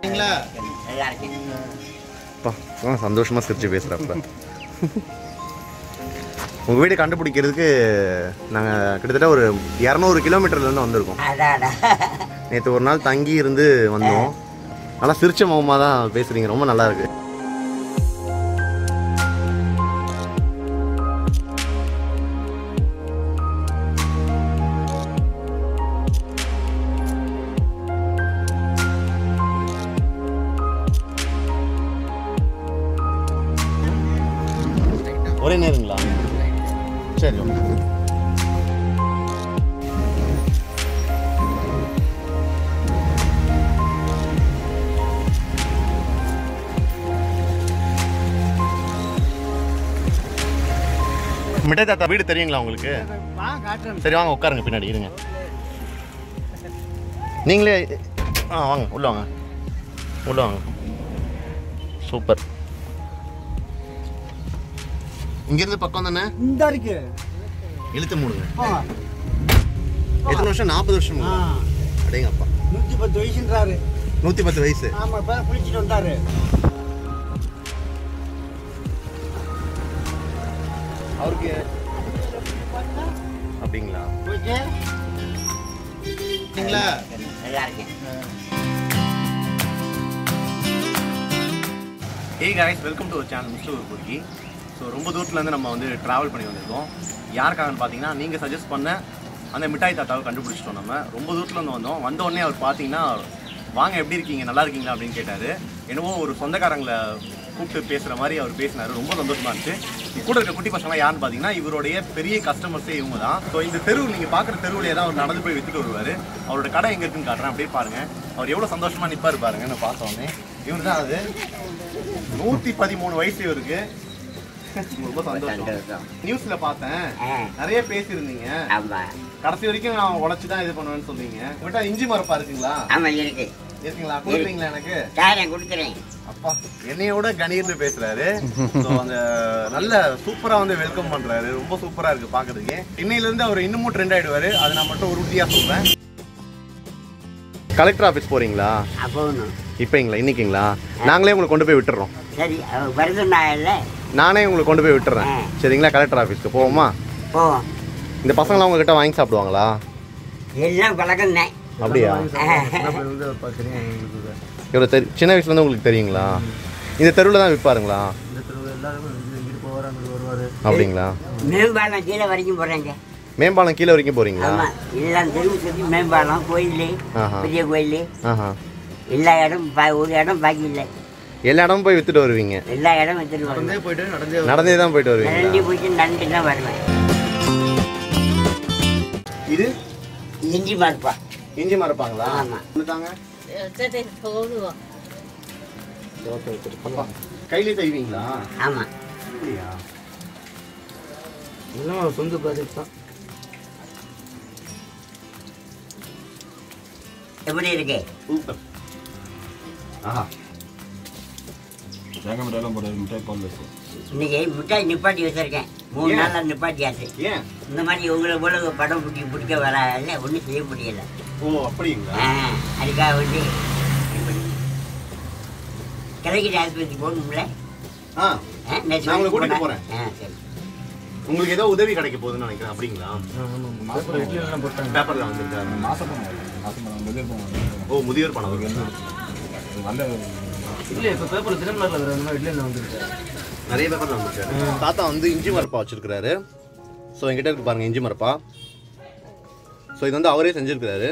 நல்லா இருக்கேன் அப்பா ஆ சந்தோஷமாக சிரிச்சு பேசுகிறப்ப உங்கள் வீடு கண்டுபிடிக்கிறதுக்கு நாங்கள் கிட்டத்தட்ட ஒரு இரநூறு கிலோமீட்டர்லேருந்து வந்திருக்கோம் அடாடா நேற்று ஒரு நாள் தங்கி இருந்து வந்தோம் நல்லா சிரிச்ச முகமாக தான் பேசுகிறீங்க ரொம்ப நல்லா இருக்கு ஒரே நேருங்களா சரி ஓகே மிட்டாய் தாத்தா வீடு தெரியுங்களா உங்களுக்கு சரி வாங்க உட்காருங்க பின்னாடி இருங்க நீங்களே ஆ வாங்க உள்ள வாங்க உள்ள வாங்க சூப்பர் இங்கேருந்து பக்கம் தானே இந்த இருக்கு இழுத்து மூடுங்க ஆ. எத்தனை வருஷம் நாற்பது வருஷம் ஆ. அடேங்கப்பா நூத்தி பத்து வயசுன்றாரு நூற்றி பத்து வயசு ஆமா இப்ப குளிச்சுட்டு வந்தாரு அவருக்கு அப்படிங்களா போயிட்டு சரிங்களா நல்லா இருக்கேன் ஹே guys வெல்கம் டு ஒரு சேனல் மிஸ்டர் ஒரு பொறுக்கி ஸோ ரொம்ப தூரத்துலேருந்து நம்ம வந்து ட்ராவல் பண்ணி வந்திருக்கோம் யாருக்காகன்னு பார்த்தீங்கன்னா நீங்கள் சஜஸ்ட் பண்ண அந்த மிட்டாய் தாத்தாவை கண்டுபிடிச்சிட்டோம் நம்ம ரொம்ப தூரத்துலேருந்து வந்தோம் வந்த உடனே அவர் பார்த்தீங்கன்னா வாங்க எப்படி இருக்கீங்க நல்லா இருக்கீங்களா அப்படின்னு கேட்டார் என்னவோ ஒரு சொந்தக்காரங்களை கூப்பிட்டு பேசுகிற மாதிரி அவர் பேசினார் ரொம்ப சந்தோஷமா இருந்துச்சு இது கூட இருக்க குட்டி பசங்க யாருன்னு பார்த்தீங்கன்னா இவருடைய பெரிய கஸ்டமர்ஸே இவங்க தான் ஸோ இந்த தெருவு நீங்கள் பார்க்குற தெருவில் தான் அவர் நடந்து போய் வித்துட்டு வருவார் அவரோட கடை எங்கே இருக்குன்னு காட்டுறேன் அப்படியே பாருங்க அவர் எவ்வளோ சந்தோஷமா நிற்பாரு பாருங்க நான் பார்த்தோன்னே இவர் தான் அது நூத்தி பதிமூணு வயசு இவருக்கு ரொம்ப சந்தோஷம் சந்தோஷம். நியூஸ்ல பார்த்தேன் ஆ. நிறைய பேசியிருந்தீங்க ஆமா கடைசி வரைக்கும் நான் உழைச்சு தான் இது பண்ணுவேன்னு சொன்னீங்க உங்கள்கிட்ட இஞ்சி மரப்பா இருக்குங்களா ஆமா இருக்கு இருக்குங்களா கொடுக்குறீங்களா எனக்கு தாரேன் கொடுக்குறேன் அப்பா என்னையோட கணீர்னு பேசுறாரு ஸோ அந்த நல்ல சூப்பரா வந்து வெல்கம் பண்றாரு ரொம்ப சூப்பரா இருக்கு பாக்குறதுக்கு இன்னையில இருந்து அவர் இன்னமும் ட்ரெண்ட் ஆயிடுவாரு அதை நான் மட்டும் உறுதியா சொல்றேன் கலெக்டர் ஆஃபீஸ் போறீங்களா அப்போன்னு இப்போங்களா இன்னைக்குங்களா நாங்களே உங்களுக்கு கொண்டு போய் விட்டுறோம் சரி அவ வருது நாயல்ல நானே உங்களுக்கு கொண்டு போய் விட்டுறேன் ஆ. சரிங்களா கலெக்டர் ஆஃபீஸ்க்கு போவோமா போவோம் இந்த பசங்களாம் உங்ககிட்ட வாங்கி சாப்பிடுவாங்களா எல்லாம் பழக்கம் தான் அப்படியா இவ்வளோ தெரி சின்ன வயசுலேருந்து உங்களுக்கு தெரியுங்களா இந்த தெருவில் தான் விற்பாருங்களா அப்படிங்களா மேம்பாலம் கீழே வரைக்கும் போறேங்க மேம்பாலம் கீழே வரைக்கும் போறீங்களா ஆமா எல்லாம் தெருவு சுற்றி மேம்பாலம் கோயில் ஆஹா. பெரிய கோயில் ஆஹா எல்லா இடம் பா- ஒரு இடம் பாக்கி இல்லை எல்லா இடமும் போய் வித்துட்டு வருவீங்க எல்லா இடம் வச்சுட்டு வருவேன் நடந்தே தான் போயிட்டு நடந்து வருவீங்களா போயிட்டு நடந்து தான் வருவேன் இது இஞ்சி மறுப்பா இஞ்சி மரப்பாங்களா ஆமா. தாங்க கையிலே செய்வீங்களா ஆமா அப்படியா சொந்த ப்ராஜெக்ட் தான் எப்படி இருக்கு சூப்பர் ஆஹா தேங்காய் மிட்டாயெல்லாம் போட மிட்டாய் பால் இருக்கும் இன்னைக்கு மிட்டாய் நிப்பாட்டி வச்சிருக்கேன் மூணு ஏன்? நாள்ல நிப்பாட்டியாச்சு ஏன் இந்த மாதிரி உங்களை போல ஒரு படம் பிடிக்க பிடிக்க வராதுல ஒன்றும் செய்ய முடியல ஓ அப்படிங்களா ஆ, அதுக்காக வந்து கிழக்கிட்ட ஆஸ்பத்திரி போகணும்ல ஆ ஆ, நேத்து நான் உங்களை கூட்டிட்டு போனேன். போறேன். ஆ, சரி உங்களுக்கு ஏதோ உதவி கிடைக்க போகுதுன்னு நினைக்கிறேன் அப்படிங்களா மாசம் இட்லியெல்லாம் போட்டாங்க பேப்பர்ல வந்திருக்காரு மாசம் பணம் மாசம் பணம் முதல் பணம் ஓ முதியோர் பணம் வருது நல்ல இல்ல இப்ப பேப்பர் திருமணத்துல இருக்கிற அந்த மாதிரி இட்லி வந்துருக்கு நிறைய பேப்பர்ல வந்திருக்காரு தாத்தா வந்து இஞ்சி மரப்பா வச்சிருக்காரு ஸோ என்கிட்ட இருக்கு பாருங்க இஞ்சி மரப்பா ஸோ இது வந்து அவரே செஞ்சிருக்கிறாரு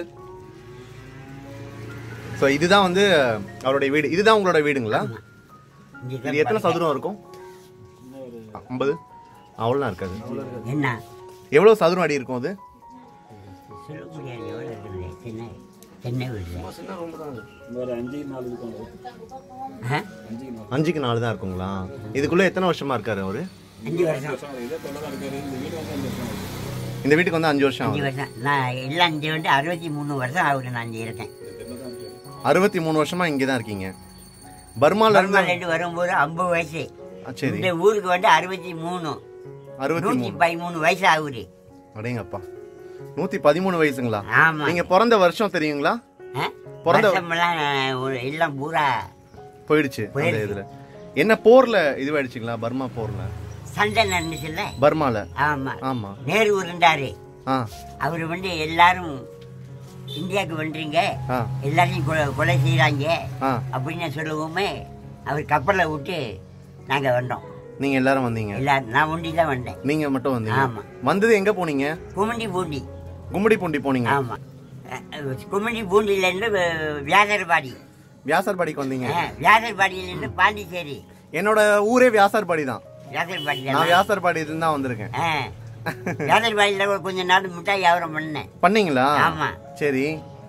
ஸோ இதுதான் வந்து அவருடைய வீடு இதுதான் உங்களோட வீடுங்களா இங்க இது எத்தனை சதுரம் இருக்கும் ஐம்பது அவ்வளோலாம் இருக்காது என்ன எவ்வளோ சதுரம் அடி இருக்கும் அது சொல்ல முடியாது எவ்வளோ இருக்குது சின்ன சின்ன வீடு வேற அஞ்சு நாலு இருக்கும் ஆ? அஞ்சு நாலு அஞ்சுக்கு நாலு தான் இருக்குங்களா இதுக்குள்ள எத்தனை வருஷமா இருக்காரு அவரு அஞ்சு வருஷம் இதே தொலை தான் இருக்காரு இந்த வீடு வந்து அஞ்சு வருஷம் ஆகுது. இந்த வீட்டுக்கு வந்து அஞ்சு வருஷம் அஞ்சு ஆகுது வருஷம் நான் எல்லாம் அஞ்சு வந்து அறுபத்தி மூணு வருஷம் ஆகுது நான் இங்கே இருக்கேன் அறுபத்தி மூணு வருஷமா இங்கே தான் இருக்கீங்க பர்மால இருந்து பர்மாலேருந்து வரும்போது ஐம்பது வயசு ஆ, சரி இந்த ஊருக்கு வந்து அறுபத்தி மூணு அறுபத்தி நூற்றி மூணு பதிமூணு வயசு ஆகுது அடேங்கப்பா நூத்தி பதிமூணு வயசுங்களா ஆமா நீங்க பிறந்த வருஷம் தெரியுங்களா ஆ? பிறந்த- வருஷமெல்லாம் ஒரு- எல்லாம் பூரா போயிடுச்சு அந்த போயிடுச்சு. இதுல என்ன போர்ல இதுவாயிடுச்சுங்களா பர்மா போர்ல சண்டை நடந்துச்சுல்ல பர்மால ஆமா ஆமா நேரு இருந்தாரு ஆ அவர் வந்து எல்லாரும் இந்தியாவுக்கு வந்துறீங்க ஆ எல்லாரையும் கொலை கொலை செய்கிறாங்க ஆ அப்படின்னு சொல்லவுமே அவர் கப்பலை விட்டு நாங்கள் வந்தோம் நீங்க எல்லாரும் வந்தீங்க எல்லாரும் நான் ஒண்டி தான் வந்தேன் நீங்க மட்டும் வந்தீங்க ஆமா. வந்தது எங்க போனீங்க குமண்டி பூண்டி கும்மிடி பூண்டி போனீங்க ஆமா அஹ், அஹ், குமண்டி பூண்டியிலேருந்து வியாசர்பாடி வியாசர்பாடிக்கு வந்தீங்க அஹ், வியாசர்பாடியிலேருந்து பாண்டிச்சேரி என்னோட ஊரே வியாசர்பாடி தான் வியாசர்பாடி நான் வியாசர்பாடியில தான் வந்திருக்கேன் வியாசர்பாடியில் கொஞ்ச நாள் மிட்டாய் வியாபாரம் பண்ணேன் பண்ணீங்களா ஆமா. சரி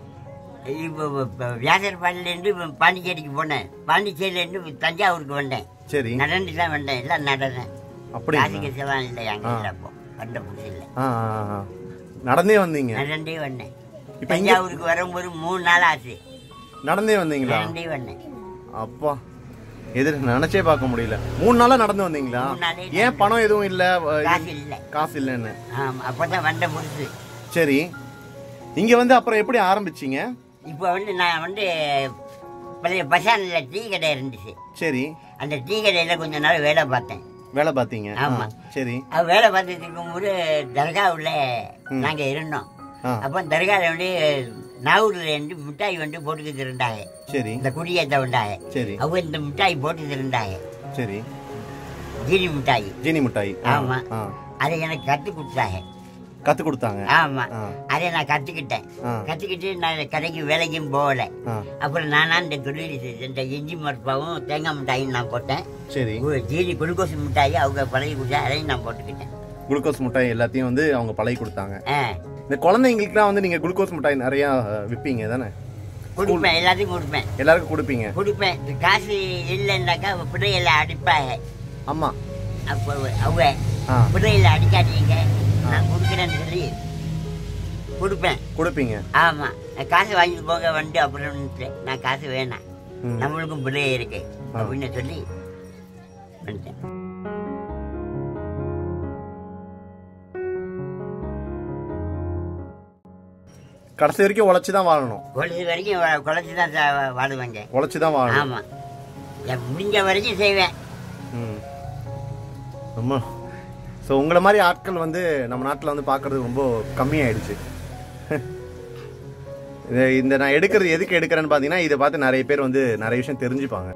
இப்போ இப்போ வியாசர்பாடியிலேருந்து பாண்டிச்சேரிக்கு போனேன் பாண்டிச்சேரியிலேருந்து தஞ்சாவூருக்கு வந்தேன் சரி நடந்து தான் வந்தேன் எல்லாம் நடந்தேன் அப்படிங்களா காசு எல்லாம் இல்லை அங்கே இல்லை அப்போ வந்த புதுசு இல்லை ஆ, ஆ, ஆ. நடந்தே வந்தீங்க நடந்தே வந்தேன் இப்ப இங்க- தஞ்சாவூருக்கு வரும்போது மூணு நாள் ஆச்சு நடந்தே வந்தீங்களா நடந்தே வந்தேன் அப்பா எதிர் நினைச்சே பார்க்க முடியல மூணு நாளா நடந்து வந்தீங்களா மூணு நாளே ஏன் பணம் எதுவும் இல்ல அஹ், காசு இல்லை காசு இல்லைன்னு ஆமா அப்பதான் வந்த புதுசு சரி இங்க வந்து அப்புறம் எப்படி ஆரம்பிச்சீங்க இப்போ வந்து நான் வந்து பழைய பசானில் டீ கடை இருந்துச்சு சரி அந்த டீ கடையில் கொஞ்ச நாள் வேலை பார்த்தேன் வேலை பார்த்தீங்க ஆ, ஆமா. சரி அது வேலை பார்த்துட்டு இருக்கும்போது தர்காவில் நாங்கள் இருந்தோம் ஆ அப்போ தர்காவில் வந்து நாகூரில் இருந்து மிட்டாய் வந்து போட்டுக்கிட்டு இருந்தாங்க சரி இந்த குடியேற்ற வந்தாங்க சரி அவங்க இந்த மிட்டாய் போட்டுக்கிட்டு இருந்தாங்க சரி ஜீனி மிட்டாய் ஜீனி மிட்டாய் ஆ, ஆமா. ஆ. அதை எனக்கு கற்றுக் கொடுத்தாங்க கத்து கொடுத்தாங்க ஆமா ஆ. அதை நான் கற்றுக்கிட்டேன் ஆ. கற்றுக்கிட்டு நான் கடைக்கு வேலைக்கும் போகல ஆ, அப்புறம் நானா இந்த தொழில் செஞ்சேன். இந்த இஞ்சி மரப்பாவும் தேங்காய் மிட்டாயும் நான் போட்டேன் சரி ஒரு ஜீனி குளுக்கோஸ் மிட்டாய் அவங்க பழகி கொடுத்தா அதையும் நான் போட்டுக்கிட்டேன் குளுக்கோஸ் மிட்டாய் எல்லாத்தையும் வந்து அவங்க பழகி கொடுத்தாங்க ஆ இந்த குழந்தைங்களுக்குலாம் வந்து நீங்க குளுக்கோஸ் மிட்டாய் நிறைய அஹ், விப்பீங்க தானே கொடுப்பேன் எல்லாத்தையும் கொடுப்பேன் எல்லாருக்கும் கொடுப்பீங்க கொடுப்பேன் இந்த காசு இல்லைன்னாக்கா பிள்ளைகளை அடிப்பாங்க ஆமா அப்போ அவங்க ஆ பிள்ளைகளை அடிக்காதீங்க நான் கொடுக்குறேன்னு சொல்லி கொடுப்பேன் கொடுப்பீங்க ஆமா நான் காசு வாங்கிட்டு போங்க வந்து அப்புறம் நான் காசு வேணாம் ம். நம்மளுக்கும் பிள்ளை இருக்கு அப்படின்னு சொல்லி வந்துட்டேன் கடைசி வரைக்கும் உழைச்சி தான் வாழணும் குழந்தை வரைக்கும் வ- குழந்தை தான் சா- வாடுவேங்க உழைச்சி தான் வாழணும் ஆமா என் முடிஞ்ச வரைக்கும் செய்வேன் ம் ரொம்ப ஸோ உங்களை மாதிரி ஆட்கள் வந்து நம்ம நாட்டில் வந்து பார்க்கறது ரொம்ப கம்மியாயிடுச்சு இது இந்த நான் எடுக்கிறது எதுக்கு எடுக்கிறேன்னு பார்த்தீங்கன்னா இதை பார்த்து நிறைய பேர் வந்து நிறைய விஷயம் தெரிஞ்சுப்பாங்க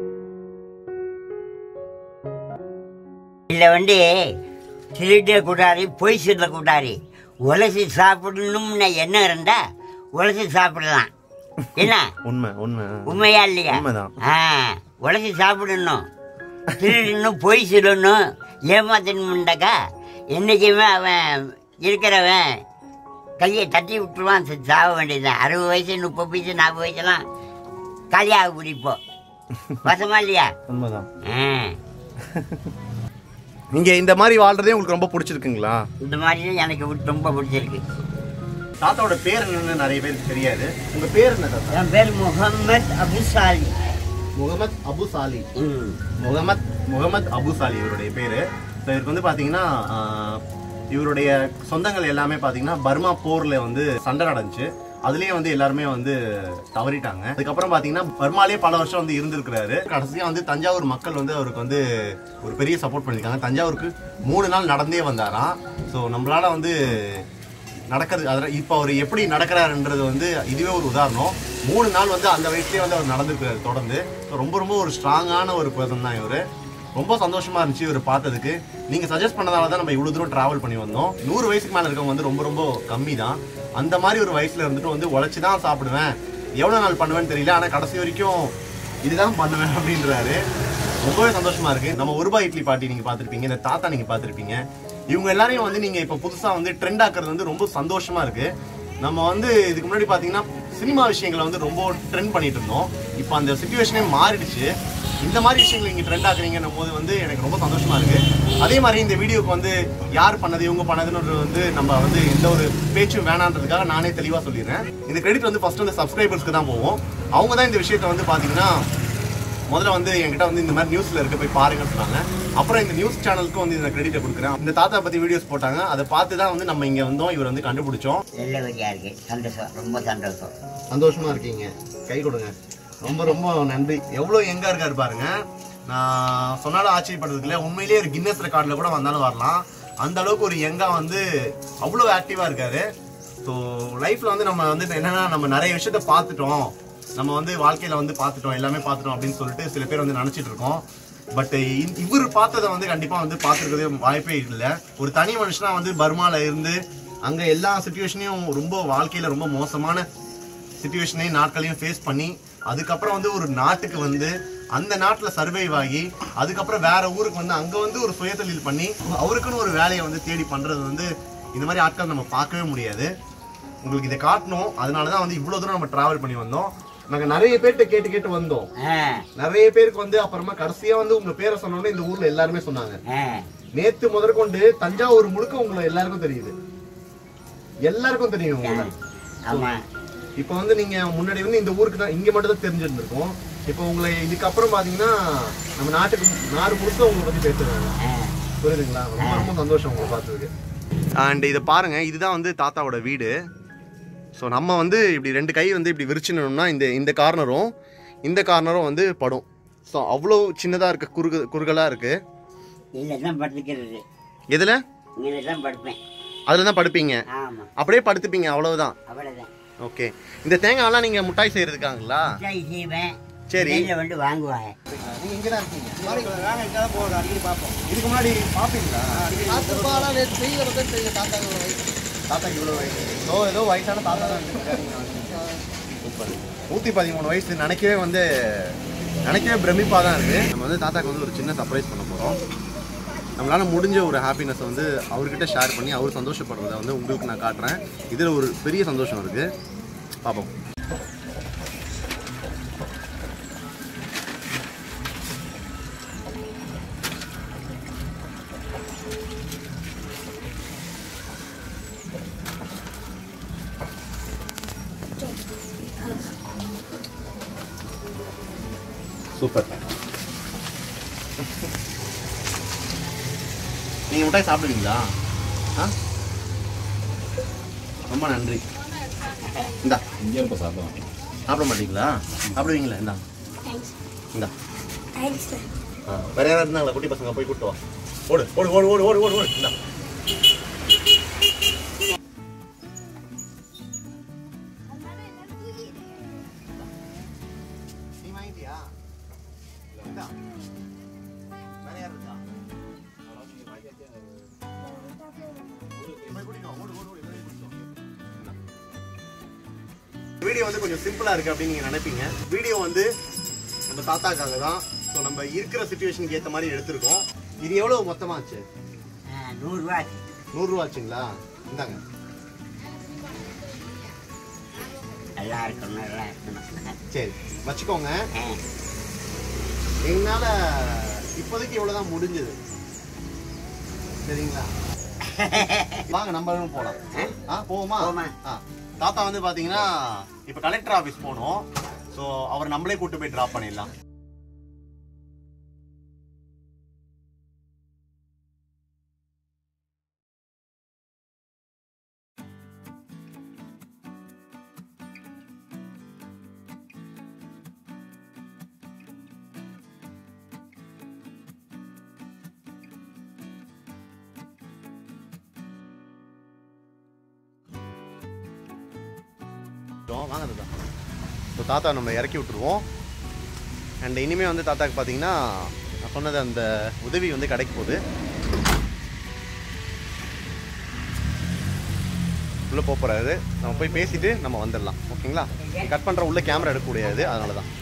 இதுல வந்து திருட கூடாது பொய் சொல்லக்கூடாது உலசி சாப்பிடணும்னு எண்ணம் இருந்தா உலசி சாப்பிடலாம் என்ன உண்மை உண்மை உண்மையா இல்லையா உண்மைதான். ஆ உலசி சாப்பிடணும் திருடணும் பொய் சொல்லணும் ஏமாத்தணும்டாக்கா என்னைக்குமே அவன் இருக்கிறவன் கையை தட்டி விட்டுருவான் ச- சாக வேண்டியதுதான் அறுபது வயசு முப்பது வயசு நாற்பது வயசுலாம் காலியாக பிடிப்போம் வசமா இல்லையா உண்மைதான் ஆ நீங்க இந்த மாதிரி வாழ்றதே உங்களுக்கு ரொம்ப பிடிச்சிருக்குங்களா இந்த மாதிரி தான் எனக்கு விட்டு ரொம்ப பிடிச்சிருக்கு தாத்தாவோட பேர் என்னன்னு நிறைய பேருக்கு தெரியாது உங்க பேர் என்ன தாத்தா என் பேர் முகமது அபுசாலி முகமது அபு சாலி ம் முகமத் முகமத் அபுசாலி இவருடைய பேரு So, இவருக்கு வந்து பாத்தீங்கன்னா ஆஹ், இவருடைய சொந்தங்கள் எல்லாமே பாத்தீங்கன்னா பர்மா போர்ல வந்து சண்டை நடந்துச்சு அதுலயே வந்து எல்லாருமே வந்து தவறிட்டாங்க அதுக்கப்புறம் பாத்தீங்கன்னா பர்மாலே பல வருஷம் வந்து இருந்திருக்கிறாரு கடைசியா வந்து தஞ்சாவூர் மக்கள் வந்து அவருக்கு வந்து ஒரு பெரிய சப்போர்ட் பண்ணிருக்காங்க தஞ்சாவூருக்கு மூணு நாள் நடந்தே வந்தாராம் ஸோ நம்மளால வந்து நடக்கிறது அதில் இப்போ அவர் எப்படி நடக்கிறாருன்றது வந்து இதுவே ஒரு உதாரணம் மூணு நாள் வந்து அந்த வயசுலேயே வந்து அவர் நடந்துருக்காரு தொடர்ந்து ஸோ ரொம்ப ரொம்ப ஒரு ஸ்ட்ராங்கான ஒரு பர்சன் தான் இவர் ரொம்ப சந்தோஷமா இருந்துச்சு இவர் பார்த்ததுக்கு நீங்கள் சஜஸ்ட் பண்ணதால தான் நம்ம இவ்வளோ தூரம் ட்ராவல் பண்ணி வந்தோம் நூறு வயசுக்கு மேலே இருக்கவங்க வந்து ரொம்ப ரொம்ப கம்மி தான் அந்த மாதிரி ஒரு வயசில் இருந்துட்டு வந்து உழைச்சி தான் சாப்பிடுவேன் எவ்வளோ நாள் பண்ணுவேன்னு தெரியல ஆனால் கடைசி வரைக்கும் இதுதான் பண்ணுவேன் அப்படின்றாரு ரொம்பவே சந்தோஷமா இருக்கு நம்ம ஒரு ரூபாய் இட்லி பாட்டி நீங்க பார்த்திருப்பீங்க இந்த தாத்தா நீங்க பார்த்திருப்பீங்க இவங்க எல்லாரையும் வந்து நீங்க இப்ப புதுசா வந்து ட்ரெண்ட் ஆக்குறது வந்து ரொம்ப சந்தோஷமா இருக்கு நம்ம வந்து இதுக்கு முன்னாடி பாத்தீங்கன்னா சினிமா விஷயங்களை வந்து ரொம்ப ட்ரெண்ட் பண்ணிட்டு இருந்தோம் இப்போ அந்த சுச்சுவேஷனே மாறிடுச்சு இந்த மாதிரி விஷயங்களை நீங்க ட்ரெண்ட் ஆக்குறீங்கன்னும் போது வந்து எனக்கு ரொம்ப சந்தோஷமா இருக்கு அதே மாதிரி இந்த வீடியோக்கு வந்து யார் பண்ணது இவங்க பண்ணதுன்னு வந்து நம்ம வந்து எந்த ஒரு பேச்சும் வேணான்றதுக்காக நானே தெளிவா சொல்லிடுறேன் இந்த கிரெடிட் வந்து ஃபர்ஸ்ட் வந்து சப்ஸ்கிரைபர்ஸ்க்கு தான் போவோம் அவங்க தான் இந்த விஷயத்தை வந்து பாத்தீங்கன்னா முதல்ல வந்து என்கிட்ட வந்து இந்த மாதிரி நியூஸ்ல இருக்க போய் பாருங்கன்னு சொன்னாங்க அப்புறம் இந்த நியூஸ் சேனலுக்கும் வந்து இந்த கிரெடிட்டை கொடுக்குறேன் இந்த தாத்தா பத்தி வீடியோஸ் போட்டாங்க அதை பார்த்து தான் வந்து நம்ம இங்க வந்தோம் இவர் வந்து கண்டுபிடிச்சோம் நல்லபடியா இருக்கு சந்தோஷம் ரொம்ப சந்தோஷம் சந்தோஷமா இருக்கீங்க கை கொடுங்க ரொம்ப ரொம்ப நன்றி எவ்வளவு எங்க இருக்காரு பாருங்க நான் சொன்னாலும் ஆச்சரியப்படுறதுக்கு இல்லை உண்மையிலேயே ஒரு கின்னஸ் ரெக்கார்ட்ல கூட வந்தாலும் வரலாம் அந்த அளவுக்கு ஒரு யங்கா வந்து அவ்வளோ ஆக்டிவா இருக்காரு ஸோ லைஃப்ல வந்து நம்ம வந்து என்னன்னா நம்ம நிறைய விஷயத்த பார்த்துட்டோம் நம்ம வந்து வாழ்க்கையில வந்து பார்த்துட்டோம் எல்லாமே பார்த்துட்டோம் அப்படின்னு சொல்லிட்டு சில பேர் வந்து நினைச்சிட்டு இருக்கோம் பட் இவர் பார்த்ததை வந்து கண்டிப்பா வந்து பார்த்துருக்கதே வாய்ப்பே இல்லை ஒரு தனி மனுஷனா வந்து பர்மால இருந்து அங்க எல்லா சுச்சுவேஷனையும் ரொம்ப வாழ்க்கையில ரொம்ப மோசமான சுச்சுவேஷனையும் நாட்களையும் ஃபேஸ் பண்ணி அதுக்கப்புறம் வந்து ஒரு நாட்டுக்கு வந்து அந்த நாட்டில் சர்வைவ் ஆகி அதுக்கப்புறம் வேற ஊருக்கு வந்து அங்கே வந்து ஒரு சுயதொழில் பண்ணி அவருக்குன்னு ஒரு வேலையை வந்து தேடி பண்ணுறது வந்து இந்த மாதிரி ஆட்கள் நம்ம பார்க்கவே முடியாது உங்களுக்கு இதை காட்டணும் அதனால தான் வந்து இவ்வளோ தூரம் நம்ம ட்ராவல் பண்ணி வந்தோம் நாங்கள் நிறைய பேர்கிட்ட கேட்டு கேட்டு வந்தோம் ஆ நிறைய பேருக்கு வந்து அப்புறமா கடைசியா வந்து உங்க பேரை சொன்னோன்னே இந்த ஊர்ல எல்லாருமே சொன்னாங்க ஆ நேத்து முதற்கொண்டு தஞ்சாவூர் முழுக்க உங்களை எல்லாருக்கும் தெரியுது எல்லாருக்கும் தெரியும் உங்களை ஆமா இப்போ வந்து நீங்க முன்னாடி வந்து இந்த ஊருக்கு தான் இங்க மட்டும் தான் தெரிஞ்சிருந்திருக்கோம் இப்போ உங்களை இதுக்கப்புறம் பாத்தீங்கன்னா நம்ம நாட்டுக்கு நாடு முழுக்க உங்களை பத்தி பேசுறாங்க ஆ புரியுதுங்களா ரொம்ப ரொம்ப சந்தோஷம் உங்களை பார்த்ததுக்கு அண்ட் இதை பாருங்க இதுதான் வந்து தாத்தாவோட வீடு ஸோ நம்ம வந்து இப்படி ரெண்டு கை வந்து இப்படி விரிச்சினோம்னா இந்த இந்த கார்னரும் இந்த கார்னரும் வந்து படும் ஸோ அவ்வளோ சின்னதாக இருக்க குறுகு குறுகலாக இருக்கு இதில் தான் படுத்துக்கிறது எதில் இதில் தான் படுப்பேன் அதில் தான் படுப்பீங்க ஆமா அப்படியே படுத்துப்பீங்க அவ்வளவுதான் அவ்வளோதான் ஓகே இந்த தேங்காய்லாம் நீங்கள் முட்டாய் செய்கிறதுக்காங்களா மிட்டாய் செய்வேன் சரி. இடையில வந்து வாங்குவாங்க நீங்கள் இங்கே தான் இருக்கீங்க நாங்கள் இங்கே தான் போகிறோம் அடிக்கடி பார்ப்போம் இதுக்கு முன்னாடி பார்ப்பீங்களா பார்த்துப்பாலாம் நேற்று செய்கிறத செய்ய தாத்தாங்க வயசு தாத்தா இவ்வளோ வயசு ஏதோ ஏதோ வயசான தாத்தா தான் சூப்பர் நூற்றி பதிமூணு வயசு நினைக்கவே வந்து நினைக்கவே பிரமிப்பாக தான் இருக்குது நம்ம வந்து தாத்தாக்கு வந்து ஒரு சின்ன சர்ப்ரைஸ் பண்ண போகிறோம் நம்மளால் முடிஞ்ச ஒரு ஹாப்பினஸ் வந்து அவர்கிட்ட ஷேர் பண்ணி அவர் சந்தோஷப்படுறத வந்து உங்களுக்கு நான் காட்டுறேன் இதில் ஒரு பெரிய சந்தோஷம் இருக்குது பார்ப்போம் சூப்பர் நீங்கள் மிட்டாய் சாப்பிடுவீங்களா ஆ ரொம்ப நன்றி இந்தா இங்கே இருப்ப சாப்பிடுவோம் சாப்பிட மாட்டீங்களா சாப்பிடுவீங்களா இந்தா இந்தா தேங்க்ஸ் ஆ வேற யாராவது இருந்தாங்களா குட்டி பசங்க போய் கூட்டு வா ஓடு ஓடு ஓடு ஓடு ஓடு ஓடு ஓடு இந்தா நீ வாங்கிட்டியா இந்தா வேற யார் இருக்கா போய் குடிக்கோ ஓடு ஓடு ஓடு எல்லாரையும் குடிச்சோம் வீடியோ வந்து கொஞ்சம் சிம்பிளா இருக்கு அப்படின்னு நீங்க நினைப்பீங்க வீடியோ வந்து நம்ம தாத்தாக்காக தான் ஸோ நம்ம இருக்கிற சுச்சுவேஷனுக்கு ஏற்ற மாதிரி எடுத்திருக்கோம் இது எவ்வளவு மொத்தமா ஆச்சு ஆ, நூறுரூவா நூறுரூவா ஆச்சுங்களா இந்தாங்க நல்லா இருக்கணும் நல்லா இருக்கணும் சரி வச்சுக்கோங்க ஆ, எங்களால இப்போதைக்கு இவ்வளவுதான் முடிஞ்சது சரிங்களா வாங்க நம்ம போலாம் ஆ போவோமா போமா. ஆ தாத்தா வந்து பாத்தீங்கன்னா இப்போ கலெக்டர் ஆபீஸ் போகணும் ஸோ அவர் நம்மளே கூட்டு போய் ட்ராப் பண்ணிடலாம் வாங்க தாத்தா ஸோ தாத்தா நம்ம இறக்கி விட்டுருவோம் அண்ட் இனிமேல் வந்து தாத்தாக்கு பார்த்தீங்கன்னா நான் சொன்னது அந்த உதவி வந்து கிடைக்க போகுது உள்ளே போக போகிறாரு நம்ம போய் பேசிட்டு நம்ம வந்துடலாம் ஓகேங்களா கட் பண்ணுற உள்ள கேமரா எடுக்க முடியாது அதனால தான்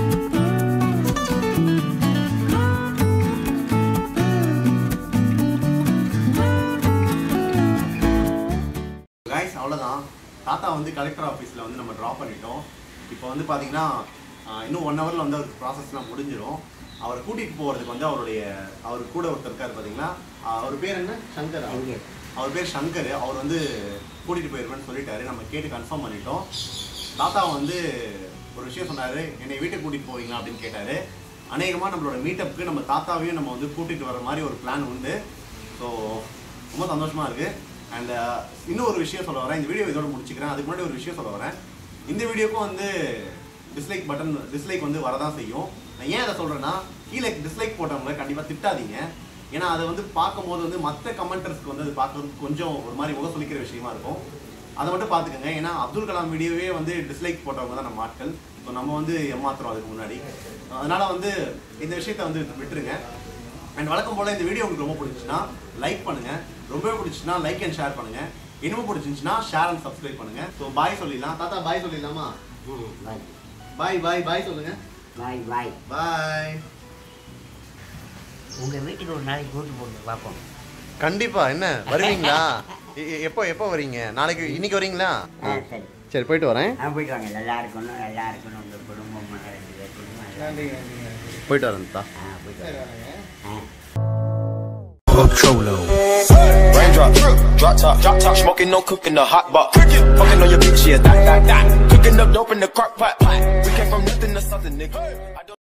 கைஸ் அவ்வளோதான் தாத்தா வந்து கலெக்டர் ஆஃபீஸில் வந்து நம்ம ட்ராப் பண்ணிட்டோம் இப்போ வந்து பார்த்தீங்கன்னா ஆஹ், இன்னும் ஒன் ஹவரில் வந்து அவருக்கு ப்ராசஸ்லாம் முடிஞ்சிடும் அவரை கூட்டிகிட்டு போகிறதுக்கு வந்து அவருடைய அவர் கூட ஒருத்தர் இருக்கார் பார்த்தீங்களா ஆஹ், அவர் பேர் என்ன சங்கர் சங்கர். அவர் பேர் சங்கர் அவர் வந்து கூட்டிகிட்டு போயிருவேன்னு சொல்லிட்டாரு நம்ம கேட்டு கன்ஃபார்ம் பண்ணிட்டோம் தாத்தா வந்து ஒரு விஷயம் சொன்னார் என்னை வீட்டுக்கு கூட்டிகிட்டு போவீங்களா அப்படின்னு கேட்டார் அநேகமாக நம்மளோட மீட்டப்புக்கு நம்ம தாத்தாவையும் நம்ம வந்து கூட்டிகிட்டு வர மாதிரி ஒரு பிளான் உண்டு ஸோ ரொம்ப சந்தோஷமாக இருக்குது அண்ட் இன்னும் ஒரு விஷயம் சொல்ல வரேன் இந்த வீடியோ இதோட முடிச்சுக்கிறேன் அதுக்கு முன்னாடி ஒரு விஷயம் சொல்ல வரேன் இந்த வீடியோக்கும் வந்து டிஸ்லைக் பட்டன் டிஸ்லைக் வந்து வரதான் செய்யும் நான் ஏன் அதை சொல்கிறேன்னா கீழே டிஸ்லைக் போட்டவங்கள கண்டிப்பாக திட்டாதீங்க ஏன்னா அதை வந்து பார்க்கும்போது வந்து மற்ற கமெண்டர்ஸ்க்கு வந்து அது பார்க்கறதுக்கு கொஞ்சம் ஒரு மாதிரி முக சொல்லிக்கிற விஷயமா இருக்கும் அதை மட்டும் பார்த்துக்கோங்க ஏன்னா அப்துல் கலாம் வீடியோவே வந்து டிஸ்லைக் போட்டவங்க தான் நம்ம ஆட்கள் ஸோ நம்ம வந்து ஏமாத்துறோம் அதுக்கு முன்னாடி அதனால வந்து இந்த விஷயத்த வந்து விட்டுருங்க அண்ட் வழக்கம் போல இந்த வீடியோ உங்களுக்கு ரொம்ப பிடிச்சுன்னா லைக் பண்ணுங்க ரொம்பவே பிடிச்சுன்னா லைக் அண்ட் ஷேர் பண்ணுங்க இன்னமும் பிடிச்சிருந்துச்சுன்னா ஷேர் அண்ட் சப்ஸ்கிரைப் பண்ணுங்க ஸோ பாய் சொல்லிடலாம் தாத்தா பாய் சொல்லிடலாமா ம் பாய் பாய் பாய் பாய் சொல்லுங்க பாய் பாய் பாய் உங்கள் வீட்டுக்கு ஒரு நாளைக்கு கூட்டு போட்டு பார்ப்போம் கண்டிப்பா என்ன வருவீங்களா எப்போ எப்போ வரீங்க நாளைக்கு இன்னைக்கு வரீங்களா ஆ சரி சரி போயிட்டு வரேன் ஆ போயிட்டு வாங்க நல்லா இருக்கணும் நல்லா இருக்கணும் உங்கள் குடும்பம் ரெண்டு பேர் குடும்பம் எல்லாம். நன்றி நன்றி போயிட்டு வரேன் தா ஆ போயிட்டு சரி வாங்க வாங்க ஆ Raindrop, drop top, drop top, smoking, no cooking, the hot box. Fucking on your bitch, yeah, that, that, that. Cooking up dope in the crock pot. We came from nothing to something, nigga. I don't